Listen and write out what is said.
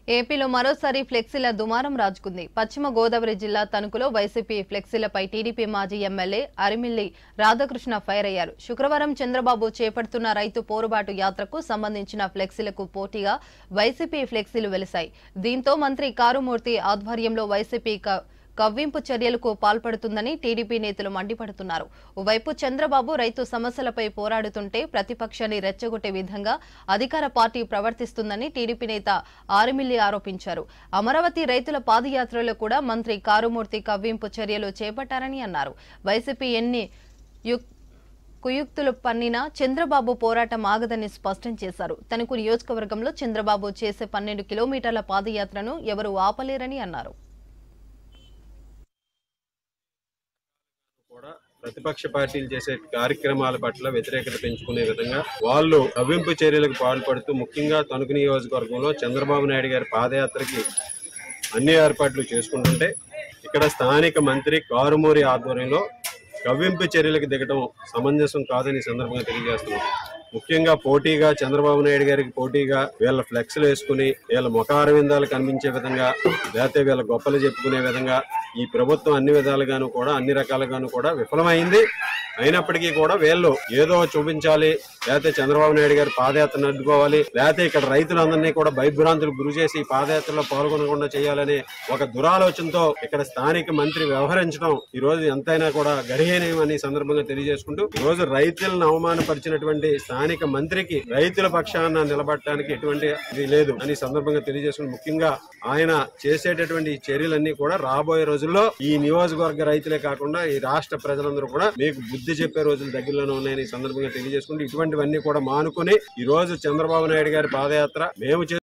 ఏపీలో మరోసారి ఫ్లెక్సీల దుమారం రాజుకుంది పశ్చిమ గోదావరి జిల్లా తణుకులో వైసీపీ ఫ్లెక్సీలపై టీడీపీ మాజీ ఎమ్మెల్యే అరిమిల్లి రాధాకృష్ణ ఫైర్ అయ్యారు శుక్రవారం చంద్రబాబు చేపడుతున్న రైతు పోరుబాటు యాత్రకు సంబంధించిన ఫ్లెక్సీలకు పోటీగా వైసీపీ ఫ్లెక్సీలు వెలిశాయి దీంతో మంత్రి కారుమూర్తి ఆధ్వర్యంలో వైసీపీ క- కవ్వింపు చర్యలకు పాల్పడుతుందని టీడీపీ నేతలు మండిపడుతున్నారు ఓవైపు చంద్రబాబు రైతు సమస్యలపై పోరాడుతుంటే ప్రతిపక్షాన్ని రెచ్చగొట్టే విధంగా అధికార పార్టీ ప్రవర్తిస్తుందని టీడీపీ నేత ఆరుమిల్లి ఆరోపించారు అమరావతి రైతుల పాదయాత్రలో కూడా మంత్రి కారుమూర్తి కవ్వింపు చర్యలు చేపట్టారని అన్నారు వైసీపీ ఎన్ని యుక్- కుయుక్తులు పన్నినా చంద్రబాబు పోరాటం ఆగదని స్పష్టం చేశారు తనకు నియోజకవర్గంలో చంద్రబాబు చేసే పన్నెండు కిలోమీటర్ల పాదయాత్రను ఎవరూ ఆపలేరని అన్నారు కూడా ప్రతిపక్ష పార్టీలు చేసే కార్యక్రమాల పట్ల వ్యతిరేకత పెంచుకునే విధంగా వాళ్ళు కవ్వింపు చర్యలకు పాల్పడుతూ ముఖ్యంగా తణుకు నియోజకవర్గంలో చంద్రబాబు నాయుడు గారి పాదయాత్రకి అన్ని ఏర్పాట్లు చేసుకుంటుంటే ఇక్కడ స్థానిక మంత్రి కారుమూరి ఆధ్వర్యంలో కవ్వింపు చర్యలకు దిగడం సమంజసం కాదని ఈ సందర్భంగా తెలియజేస్తున్నాం ముఖ్యంగా పోటీగా చంద్రబాబు నాయుడు గారికి పోటీగా వీళ్ళ ఫ్లెక్స్లు వేసుకుని వీళ్ళ ముఖార విందాలు కనిపించే విధంగా లేకపోతే వీళ్ళ గొప్పలు చెప్పుకునే విధంగా ఈ ప్రభుత్వం అన్ని విధాలుగాను కూడా అన్ని రకాలుగాను కూడా విఫలమైంది అయినప్పటికీ కూడా వీళ్ళు ఏదో చూపించాలి లేకపోతే చంద్రబాబు నాయుడు గారి పాదయాత్రను అడ్డుకోవాలి లేకపోతే ఇక్కడ రైతులందరినీ కూడా భయభ్రాంతులకు గురి చేసి ఈ పాదయాత్రలో పాల్గొనకుండా చేయాలనే ఒక దురాలోచనతో ఇక్కడ స్థానిక మంత్రి వ్యవహరించడం ఈ రోజు ఎంతైనా కూడా గడిహేనేమని ఈ సందర్భంగా తెలియజేసుకుంటూ ఈ రోజు రైతులను అవమానపరిచినటువంటి స్థానిక మంత్రికి రైతుల పక్షాన నిలబడటానికి ఎటువంటి ఇది లేదు అని ఈ సందర్భంగా తెలియజేసుకుని ముఖ్యంగా ఆయన చేసేటటువంటి ఈ చర్యలన్నీ కూడా రాబోయే రోజుల్లో ఈ నియోజకవర్గ రైతులే కాకుండా ఈ రాష్ట్ర ప్రజలందరూ కూడా మీకు బుద్ధి చెప్పే రోజులు దగ్గరలోనే ఉన్నాయని ఈ సందర్భంగా తెలియజేసుకుంటూ ఇటువంటివన్నీ కూడా మానుకొని ఈ రోజు చంద్రబాబు నాయుడు గారి పాదయాత్ర మేము చే